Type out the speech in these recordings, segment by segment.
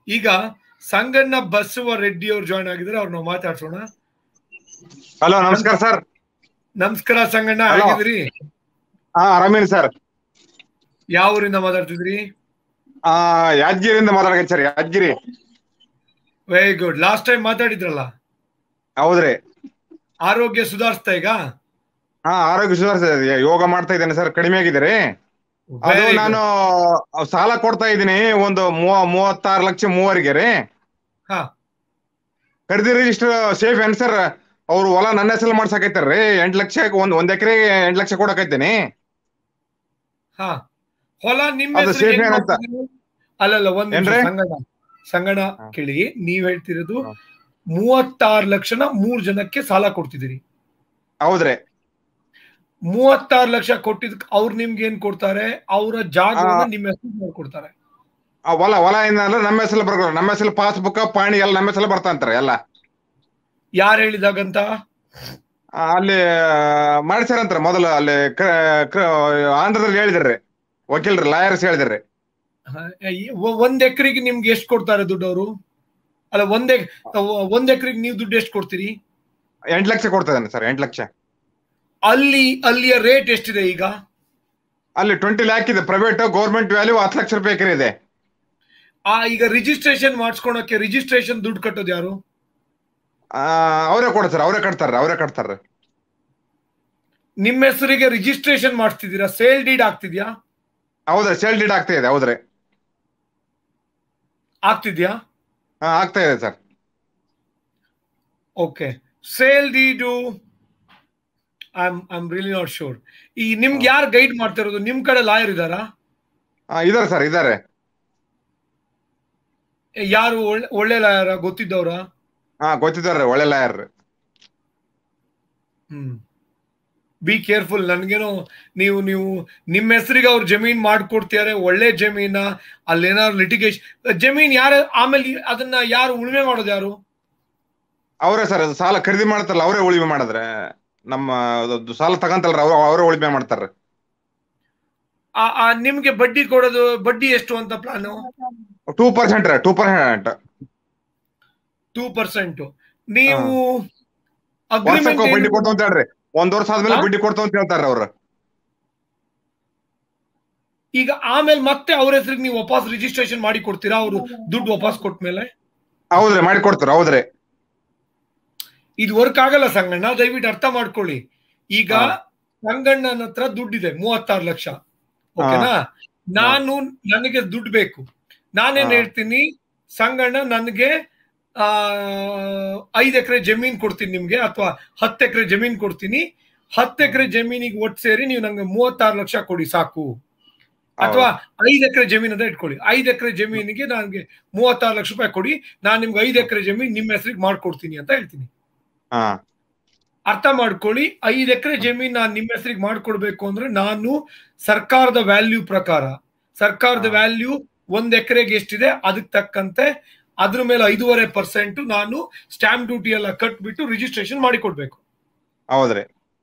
ಈಗ ಸಂಗಣ್ಣ ಬಸವ ರೆಡ್ಡಿ ಅವ್ರು ಜಾಯ್ನ್ ಆಗಿದ್ರೆ ಅವ್ರನ್ನ ಮಾತಾಡ್ಸೋಣ ಹಲೋ ನಮಸ್ಕಾರ ಸರ್ ನಮಸ್ಕಾರ ಸಂಗಣ್ಣ Hello. ಆಗಿದ್ರಿ ಹಾ ಆರಾಮೇನಿ ಸರ್ ಯಾವ ಊರಿಂದ ಮಾತಾಡ್ತಿದ್ರಿ ಆ ಯಾದಗಿರಿಯಿಂದ ಮಾತಾಡಕತ್ತಿ sir Yadagiri very good last time ಮಾತಾಡಿದ್ರಲ್ಲ ಹೌದ್ರಿ ಆರೋಗ್ಯ ಸುಧಾರಿಸ್ತಾ ಈಗ ಹಾ ಆರೋಗ್ಯ ಸುಧಾರಿಸಿದೆ ಯೋಗ ಮಾಡ್ತಾ ಇದ್ದೇನೆ ಸರ್ ಕಡಿಮೆ ಆಗಿದ್ದೀರಿ ಅದು Very good. ನಾನು ಸಾಲ ಕೊಡ್ತಾ ಇದ್ದೀನಿ ಒಂದು ಮೂವ ಮೂವತ್ತಾರು ಲಕ್ಷ ಮೂವರಿಗೆ ರೀ ಹಾ ಖರೀದಿ ರಿಜಿಸ್ಟರ್ ಸೇಫ್ ಏನ್ ಸರ್ ಅವ್ರು ಹೊಲ ನನ್ನ ಹೆಸರು ಮಾಡ್ಸಕೈತಾರ್ರಿ ಎಂಟ್ ಲಕ್ಷ ಒಂದ್ ಒಂದ್ ಎಕರೆಗೆ ಎಂಟ್ ಲಕ್ಷ ಕೊಡಕೈತೀನಿ ಹಾ ಹೊಲ ನಿಮ್ಮ ಅದು ಹೆಸ್ರಿಗೆ safe ಹೆಂಗ್ ಏನಂತ? ಮಾಡ್ತಿದ್ದೀರಿ? ಅಲ್ಲಲ್ಲ ಒಂದ್ ನಿಮಿಷ ಏನ್ರಿ? ಸಂಗಣ ಸಂಗಣ ಹಾ. ಕೇಳಿ ನೀವ್ ಹೇಳ್ತಿರೋದು ಹಾ. ಮೂವತ್ತಾರು ಲಕ್ಷನ ಮೂರ್ ಜನಕ್ಕೆ ಸಾಲ ಕೊಡ್ತಿದ್ದೀರಿ ಹೌದ್ರಿ ಮೂವತ್ತಾರು ಲಕ್ಷ ಕೊಟ್ಟಿದ್ ಅವ್ರು ನಿಮ್ಗೆ ಏನ್ ಕೊಡ್ತಾರೆ ಅವರ ಜಾಗವನ್ನ ಆ. ನಿಮ್ಮ ಹೆಸರು ಮಾಡ್ಕೊಡ್ತಾರೆ ಆ ಹೊಲ ಹೊಲ ಏನಂದ್ರೆ ನಮ್ಮ ಹೆಸರು ಬರ್ತಾರೆ ನಮ್ಮ ಹೆಸರು ಪಾಸ್ಬುಕ್ ಪಾಣಿ ಎಲ್ಲ ನಮ್ಮ ಹೆಸರು ಬರ್ತಾ ಅಂತಾರೆ ಎಲ್ಲ ಯಾರು ಹೇಳಿದಾಗಂತ ಆ, ಅಲ್ಲಿ ಮಾಡಿಸ್ಯಾರಂತಾರ ಮೊದಲು ಅಲ್ಲಿ ಕ- ಕ- ಆಂಧ್ರದಲ್ಲಿ ಹೇಳಿದ್ರಿ ವಕೀಲರು ಲಾಯರ್ಸ್ ಹೇಳಿದ್ರಿ ಹ, ಈ- ಒ- ಒಂದ್ ಎಕರೆಗೆ ನಿಮ್ಗೆ ಎಷ್ಟು ಕೊಡ್ತಾರೆ ದುಡ್ಡು ಅವರು ಅಲ್ಲ ಒಂದ್ ಎಕ್- ಒಂದ್ ಎಕರೆಗೆ ನೀವು ದುಡ್ಡು ಎಷ್ಟು ಕೊಡ್ತೀರಿ ಎಂಟ್ ಲಕ್ಷ ಕೊಡ್ತದೇನೆ ಸರ್ ಎಂಟ್ ಲಕ್ಷ ಅಲ್ಲಿ ಅಲ್ಲಿಯ ರೇಟ್ ಎಷ್ಟಿದೆ ಈಗ ಅಲ್ಲಿ ಟ್ವೆಂಟಿ ಲ್ಯಾಕ್ ಇದೆ ಪ್ರೈವೇಟ್ ಗೌರ್ಮೆಂಟ್ ವ್ಯಾಲ್ಯೂ ಹತ್ತು ಲಕ್ಷ ರೂಪಾಯಿ ಎಕರೆ ಇದೆ ಆ ಈಗ ರಿಜಿಸ್ಟ್ರೇಷನ್ ಮಾಡಿಸ್ಕೊಳಕ್ಕೆ ರಿಜಿಸ್ಟ್ರೇಷನ್ ದುಡ್ಡು ಕಟ್ಟೋದು ಯಾರು ಆ, ಅವರೇ ಕೊಡ್ತಾರೆ ಅವರೇ ಕಟ್ತಾರ ಅವರೇ ಕಟ್ತಾರ ನಿಮ್ಮ ಹೆಸರಿಗೆ ರಿಜಿಸ್ಟ್ರೇಷನ್ ಮಾಡಿಸ್ತಿದ್ದೀರಾ ಸೇಲ್ ಡೀಡ್ ಆಗ್ತಿದ್ಯಾ ಹೌದ್ರಿ ಸೇಲ್ ಡೀಡ್ ಆಗ್ತಾ ಇದೆ ಹೌದ್ರಿ ಆಗ್ತಿದ್ಯಾ ಹಾ ಆಗ್ತಾ ಇದೆ sir okay sale deed I am really not sure ಈ ನಿಮ್ಗೆ ಯಾರು ಗೈಡ್ ಮಾಡ್ತಿರೋದು ನಿಮ್ ಕಡೆ ಲಾಯರ್ ಇದಾರಾ ಇದಾರೆ ಸರ್ ಇದಾರೆ ಯಾರು ಒಳ್ಳೆ ಒಳ್ಳೆ ಲಾಯರ ಗೊತ್ತಿದ್ದವ್ರ ಹಾ ಗೊತ್ತಿದ್ದಾರೆ ಒಳ್ಳೆ ಲಾಯರ್ ಹ್ಮ್ ಬಿ ಕೇರ್ಫುಲ್ ನನ್ಗೇನೋ ನೀವು ನೀವು ನಿಮ್ಮ ಹೆಸರಿಗೆ ಅವ್ರು ಜಮೀನ್ ಮಾಡ್ಕೊಡ್ತಿದ್ದಾರೆ ಒಳ್ಳೆ ಜಮೀನ ಅಲ್ಲೇನಾದ್ರು ಲಿಟಿಗೇಷನ್ ಜಮೀನ್ ಯಾರು ಆಮೇಲೆ ಅದನ್ನ ಯಾರು ಉಳುಮೆ ಮಾಡೋದು ಯಾರು ಅವರೇ ಸರ್ ಅದು ಸಾಲ ಖರೀದಿ ಮಾಡ್ತಾರಲ್ಲ ಅವರೇ ಉಳಿಮೆ ಮಾಡಿದ್ರೆ ನಮ್ಮ ಅದು ಸಾಲ ತಗಂತಲ್ರ ಅವ್ರು ಅವರೇ ಉಳಿಮೆ ಮಾಡ್ತಾರ ಆ- ಆ ನಿಮ್ಗೆ ಬಡ್ಡಿ ಕೊಡೋದು ಬಡ್ಡಿ ಎಷ್ಟು ಅಂತ plan two percent two percent two percent ನೀವು ವರ್ಷಕ್ಕೆ ಬಡ್ಡಿ ಅಗ್ರಿಮೆಂಟ್ ಕೊಡ್ತು ಅಂತ ಹೇಳ್ರಿ ಒಂದ್ ವರ್ಷ ಆದ್ಮೇಲೆ ಹಾ? ಬಡ್ಡಿ ಕೊಡ್ತು ಅಂತ ಹೇಳ್ತಾರ ಅವ್ರು ಈಗ ಆಮೇಲೆ ಮತ್ತೆ ಅವ್ರ ಹೆಸರಿಗೆ ನೀವು ವಾಪಸ್ ರಿಜಿಸ್ಟ್ರೇಷನ್ ಮಾಡಿ ಕೊಡ್ತೀರಾ ಅವರು ದುಡ್ಡು ವಾಪಸ್ ಕೊಟ್ಮೇಲೆ ಹೌದ್ರಿ ಮಾಡಿ ಕೊಡ್ತಾರ ಹೌದ್ರಿ ಇದು ವರ್ಕ್ ಆಗಲ್ಲ ಸಂಗಣ್ಣ ದಯವಿಟ್ಟು ಅರ್ಥ ಮಾಡ್ಕೊಳ್ಳಿ ಈಗ ಹಾ. ಸಂಗಣ್ಣನ ಹತ್ರ ದುಡ್ಡಿದೆ ಮೂವತ್ತಾರು ಲಕ್ಷ ಓಕೆನಾ ನಾನು ನನಗೆ ದುಡ್ಡು ಬೇಕು ನಾನೇನ್ ಹಾ. ಹೇಳ್ತೀನಿ ಸಂಗಣ್ಣ ನನಗೆ ಆ ಐದ್ ಎಕರೆ ಜಮೀನ್ ಕೊಡ್ತೀನಿ ನಿಮ್ಗೆ ಅಥವಾ ಹತ್ತು ಎಕರೆ ಜಮೀನ್ ಕೊಡ್ತೀನಿ ಹತ್ತು ಎಕರೆ ಜಮೀನಿಗೆ ಒಟ್ಟು ಸೇರಿ ನೀವು ನಂಗೆ ಮೂವತ್ತಾರು ಲಕ್ಷ ಕೊಡಿ ಸಾಕು ಅಥವಾ ಐದ್ ಎಕರೆ ಜಮೀನ್ ಅಂತ ಇಟ್ಕೊಳ್ಳಿ ಐದ್ ಎಕರೆ ಜಮೀನಿಗೆ ನನಗೆ ಮೂವತ್ತಾರು ಲಕ್ಷ ರೂಪಾಯಿ ಕೊಡಿ ನಾನು ನಿಮ್ಗೆ ಐದ್ ಎಕರೆ ಜಮೀನ್ ನಿಮ್ಮ ಹೆಸರಿಗೆ ಮಾಡ್ಕೊಡ್ತೀನಿ ಅಂತ ಹೇಳ್ತೀನಿ ಹಾ ಅರ್ಥ ಮಾಡ್ಕೊಳ್ಳಿ ಐದ್ ಎಕರೆ ಜಮೀನ್ ನಾನು ನಿಮ್ಮ ಹೆಸರಿಗೆ ಮಾಡ್ಕೊಡ್ಬೇಕು ಅಂದ್ರೆ ನಾನು ಸರ್ಕಾರದ ವ್ಯಾಲ್ಯೂ ಪ್ರಕಾರ ಸರ್ಕಾರದ ಹಾ. ವ್ಯಾಲ್ಯೂ ಒಂದ್ ಎಕರೆಗೆ ಎಷ್ಟಿದೆ ಅದಕ್ಕೆ ತಕ್ಕಂತೆ ಅದ್ರ ಮೇಲೆ ಐದೂವರೆ ಪರ್ಸೆಂಟ್ ನಾನು ಸ್ಟಾಂಪ್ ಡ್ಯೂಟಿ ಎಲ್ಲ ಕಟ್ಬಿಟ್ಟು ರಿಜಿಸ್ಟ್ರೇಷನ್ ಮಾಡಿ ಕೊಡ್ಬೇಕು ಹೌದ್ರಿ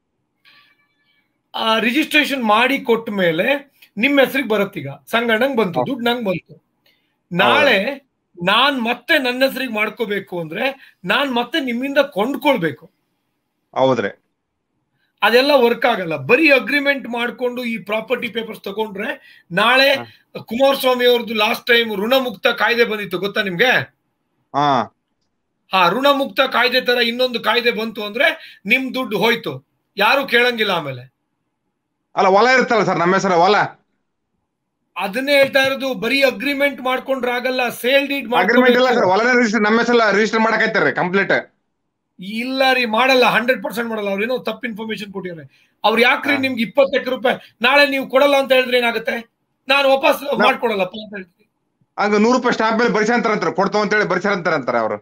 ಆ ರಿಜಿಸ್ಟ್ರೇಷನ್ ಮಾಡಿ ಕೊಟ್ಟ ಮೇಲೆ ನಿಮ್ಮ ಹೆಸರಿಗೆ ಬರುತ್ತೀಗ ಸಂಗಣ್ಣಂಗ್ ಬಂತು ಹೌದು. ದುಡ್ಡು ನಂಗೆ ಬಂತು ನಾಳೆ ನಾನ್ ಮತ್ತೆ ನನ್ನ ಹೆಸರಿಗೆ ಮಾಡ್ಕೋಬೇಕು ಅಂದ್ರೆ ನಾನ್ ಮತ್ತೆ ನಿಮ್ಮಿಂದ ಕೊಂಡ್ಕೊಳ್ಬೇಕು ಹೌದ್ರಿ ಅದೆಲ್ಲ ವರ್ಕ್ ಆಗಲ್ಲ ಬರೀ ಅಗ್ರಿಮೆಂಟ್ ಮಾಡ್ಕೊಂಡು ಈ ಪ್ರಾಪರ್ಟಿ ಪೇಪರ್ಸ್ ತಗೊಂಡ್ರೆ ನಾಳೆ ಕುಮಾರಸ್ವಾಮಿ ಅವ್ರದ್ದು ಲಾಸ್ಟ್ ಟೈಮ್ ಋಣಮುಕ್ತ ಕಾಯ್ದೆ ಬಂದಿತ್ತು ಗೊತ್ತಾ ನಿಮ್ಗೆ ಹಾ ಹಾ ಋಣಮುಕ್ತ ಕಾಯ್ದೆ ತರ ಇನ್ನೊಂದು ಕಾಯ್ದೆ ಬಂತು ಅಂದ್ರೆ ನಿಮ್ ದುಡ್ಡು ಹೋಯ್ತು ಯಾರು ಕೇಳಂಗಿಲ್ಲ ಆಮೇಲೆ ಅಲ್ಲ ಹೊಲ ಇರುತ್ತಲ್ಲ ಸರ್ ನಮ್ಮ ಹೆಸರು ಹೊಲ ಅದನ್ನೇ ಹೇಳ್ತಾ ಇರೋದು ಬರೀ ಅಗ್ರಿಮೆಂಟ್ ಮಾಡ್ಕೊಂಡ್ರೆ ಆಗಲ್ಲ ಸೇಲ್ ಡೀಡ್ ಅಗ್ರಿಮೆಂಟ್ ಇಲ್ಲ ಸರ್ ಹೊಲನೇ ರಿಜಿಸ್ಟರ್ ನಮ್ಮ ಹೆಸರು ರಿಜಿಸ್ಟರ್ ಮಾಡಕೈತಾರ್ರಿ ಕಂಪ್ಲೀಟ್ ಇಲ್ಲ ರೀ ಮಾಡಲ್ಲ ಹಂಡ್ರೆಡ್ ಪರ್ಸೆಂಟ್ ಮಾಡಲ್ಲ ಅವ್ರು ಏನೋ ತಪ್ಪು ಇನ್ಫಾರ್ಮೇಶನ್ ಕೊಟ್ಟಿದ್ದಾರೆ ಅವ್ರು ಯಾಕ್ರಿ ಹಾ. ನಿಮ್ಗೆ ಇಪ್ಪತ್ತು ರೂಪಾಯಿ ನಾಳೆ ನೀವು ಕೊಡಲ್ಲ ಅಂತ ಹೇಳಿದ್ರೆ ಏನಾಗುತ್ತೆ ನಾನು ವಾಪಸ್ ಮಾಡ್ಕೊಡಲ್ಲಪ್ಪ ಅಂತ ಹೇಳ್ತೀನಿ ಹಂಗ ನೂರು ರೂಪಾಯಿ ಸ್ಟಾಂಪ್ ಮೇಲೆ ಬರ್ಸ್ಯಾಂತಾರಂತಾರ ಕೊಡ್ತಾವ ಅಂತ ಹೇಳಿ ಬರ್ಸ್ಯಾರಂತಾರಂತಾರ ಅವ್ರು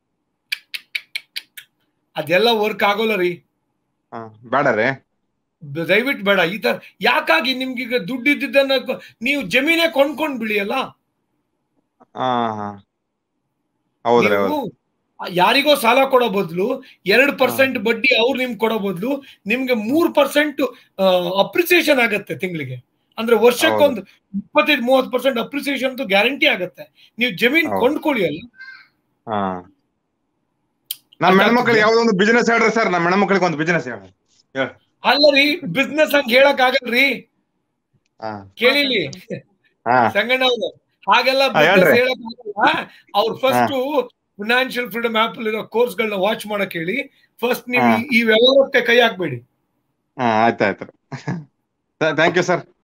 ಅದೆಲ್ಲ ವರ್ಕ್ ಆಗೋಲ್ಲ ರೀ ಹಾ ಬೇಡ ರೀ ದ- ದಯವಿಟ್ಟು ಬೇಡ ಈ ತರ ಯಾಕಾಗಿ ನಿಮ್ಗೆ ಈಗ ದುಡ್ಡು ಇದ್ದಿದ್ದನ್ನ ಕ- ನೀವು ಜಮೀನೇ ಕೊಂಡ್ಕೊಂಡ್ ಬಿಳಿಯಲ್ಲ ಹಾ ಹಾ ಹೌದ್ರಿ ಹೌದು ನೀವು ಯಾರಿಗೋ ಸಾಲ ಕೊಡೋ ಬದಲು ಎರಡು ಪರ್ಸೆಂಟ್ ಬಡ್ಡಿ ಅವ್ರು ನಿಮ್ಗೆ ಕೊಡೋ ಬದಲು ನಿಮ್ಗೆ ಮೂರ್ ಪರ್ಸೆಂಟ್ ಅಪ್ರಿಸಿಯೇಷನ್ ಆಗತ್ತೆ ತಿಂಗಳಿಗೆ ಅಂದ್ರೆ ವರ್ಷಕ್ಕೊಂದು ಇಪ್ಪತ್ತೈದು ಮೂವತ್ತು ಪರ್ಸೆಂಟ್ ಅಪ್ರಿಸಿಯೇಷನ್ ಗ್ಯಾರಂಟಿ ಆಗತ್ತೆ ನೀವು ಜಮೀನ್ ಹೌದು. ಕೊಂಡ್ಕೊಳ್ಳಿ ಅಲ್ಲ ಹಾ ನಮ್ಮ ಹೆಣ್ಮಕ್ಳಿಗೆ ಯಾವ್ದೊಂದು ಬಿಸ್ನೆಸ್ ಹೇಳ್ರಿ ಸರ್ ನಮ್ಮ ಹೆಣ್ಮಕ್ಳಿಗೆ ಒಂದು ಬಿಸ್ನೆಸ್ ಹೇಳಿ ಅಲ್ಲ ರೀ ಬಿಸ್ನೆಸ್ ಹಂಗ ಹೇಳಕ್ ಆಗಲ್ರಿ ಹಾ ಕೇಳಿಲಿ ಹಾ ಸಂಗಣ್ಣ ಅವ್ರು ಹಾಗೆಲ್ಲ ಹಾ, business ಹೇಳ್ರಿ. ಹೇಳಕ್ ಆಗಲ್ಲ ಅವ್ರು ಫಸ್ಟ್ ಫಿನಾನ್ಷಿಯಲ್ ಫ್ರೀಡಮ್ ಆಪ್ ಇರೋ ಕೋರ್ಸ್ ಗಳನ್ನ ವಾಚ್ ಮಾಡಕ್ ಹೇಳಿ ಫಸ್ಟ್ ನೀವು ಹಾ. ಈ- ಈ ವ್ಯವಹಾರಕ್ಕೆ ಕೈ ಹಾಕ್ಬೇಡಿ ಹಾ ಆಯ್ತು ಆಯ್ತು ಥ್ಯಾಂಕ್ ಯು ಸರ್